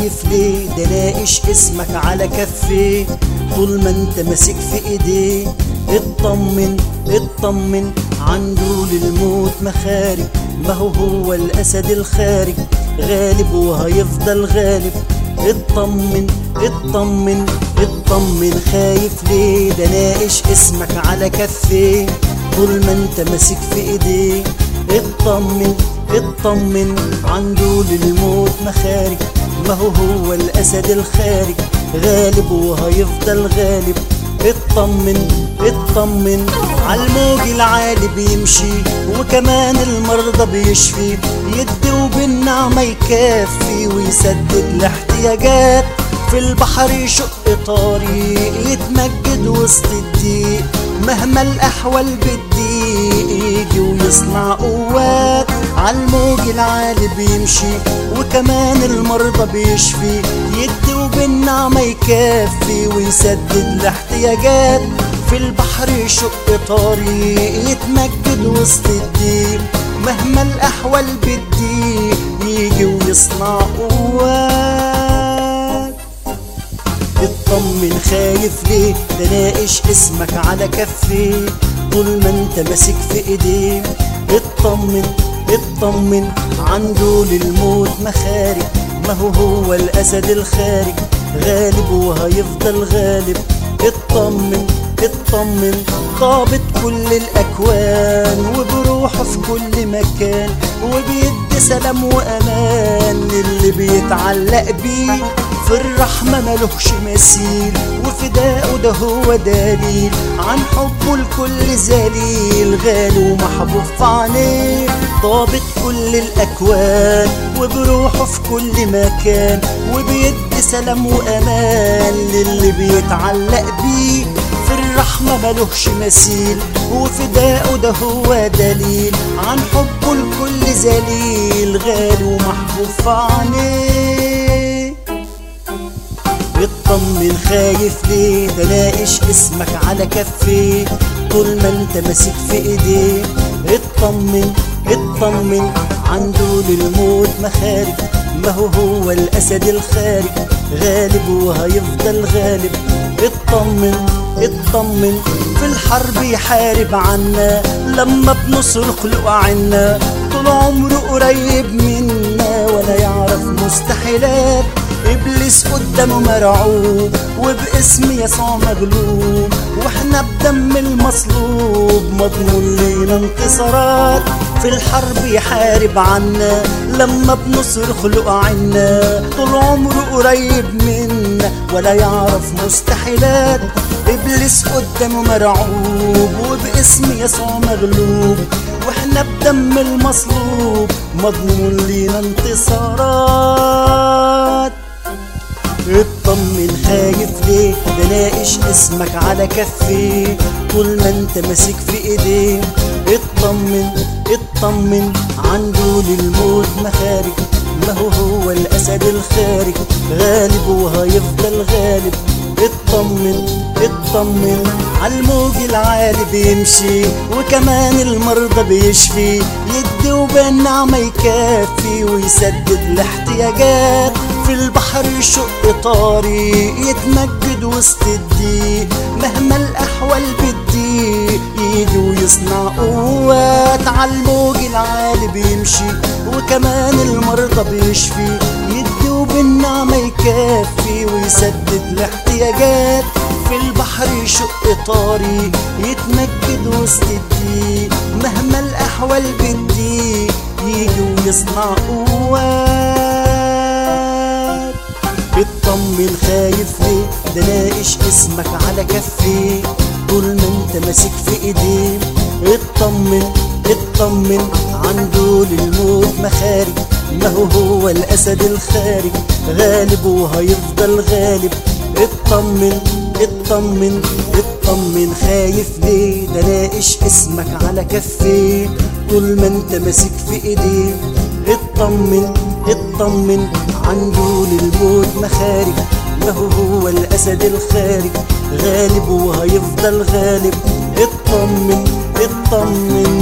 خايف ليه ده ناقش اسمك على كفيه طول ما انت ماسك في ايديه اطمن اطمن عنده للموت مخارج ما هو هو الاسد الخارج غالب وهيفضل غالب اطمن اطمن اطمن خايف ليه ده ناقش اسمك على كفيه طول ما انت ماسك في ايديه اطمن اطمن عنده للموت مخارج ما هو هو الاسد الخارج غالب وهيفضل غالب اطمن اطمن عالموج العالي بيمشي وكمان المرضى بيشفي يدي وبالنعمة يكفي ويسدد الاحتياجات في البحر يشق طريق يتمجد وسط الضيق مهما الأحوال بتضيق يجي ويصنع قوات عالموج العالي بيمشي وكمان المرضى بيشفي يدي وبالنعمة يكفي ويسدد الاحتياجات في البحر يشق طريق يتمجد وسط الضيق مهما الأحوال بتضيق يجي ويصنع قوات اطمن خايف ليه ده ناقش اسمك على كفيه طول ما انت ماسك في ايديه اطمن اطمن عنده للموت مخارج ما هو هو الاسد الخارج غالب وهيفضل غالب اطمن اطمن ضابط كل الاكوان وبروحه في كل مكان وبيدي سلام وامان للي بيتعلق بيه في الرحمة ملوش مثيل وفداءه ده هو دليل عن حبه لكل ذليل غالي ومحبوب في عينيه ضابط كل الأكوان وبروحه في كل مكان وبيدي سلام وأمان للي بيتعلق بيه في الرحمة ملوش مثيل وفداءه ده هو دليل عن حبه لكل ذليل غالي ومحبوب في عينيه اطمن خايف ليه ده ناقش اسمك على كفيه طول ما انت ماسك في ايديه اطمن اطمن عنده للموت مخارج ما هو هو الاسد الخارج غالب وهيفضل غالب اطمن اطمن في الحرب يحارب عنا لما بنصرخ له عنا طول عمره قريب منا ولا يعرف مستحيلات ابليس قدامه مرعوب وباسم يسوع مغلوب واحنا بدم المصلوب مضمون لينا انتصارات في الحرب يحارب عنا لما بنصرخ له عنا طول عمره قريب منا ولا يعرف مستحيلات ابليس قدامه مرعوب وباسم يسوع مغلوب واحنا بدم المصلوب مضمون لينا انتصارات اطمن خايف ليه ده ناقش اسمك على كفيه طول ما انت ماسك في ايديه اطمن اطمن عنده للموت مخارج ما هو هو الاسد الخارج غالب وهيفضل غالب اطمن اطمن عالموج العالي بيمشي وكمان المرضى بيشفي يدي وبالنعمة يكفي ويسدد الاحتياجات في البحر يشق طريق يتمجد وسط الضيق مهما الأحوال بتضيق يجي ويصنع قوات عالموج العالي بيمشي وكمان المرضى بيشفي يدي وبالنعمة يكفي ويسدد الاحتياجات في البحر يشق طريق يتمجد وسط الضيق مهما الأحوال بتضيق يجي ويصنع قوات اطمن خايف ليه ده ناقش اسمك على كفيه طول ما انت ماسك في ايديه اطمن اطمن عنده للموت مخارج ما هو هو الاسد الخارج غالب وهيفضل غالب اطمن اطمن اطمن خايف ليه ده ناقش اسمك على كفيه طول ما انت ماسك في ايديه اطمن اطمن عنده للموت مخارج ما هو هو الاسد الخارج غالب وهيفضل غالب اطمن اطمن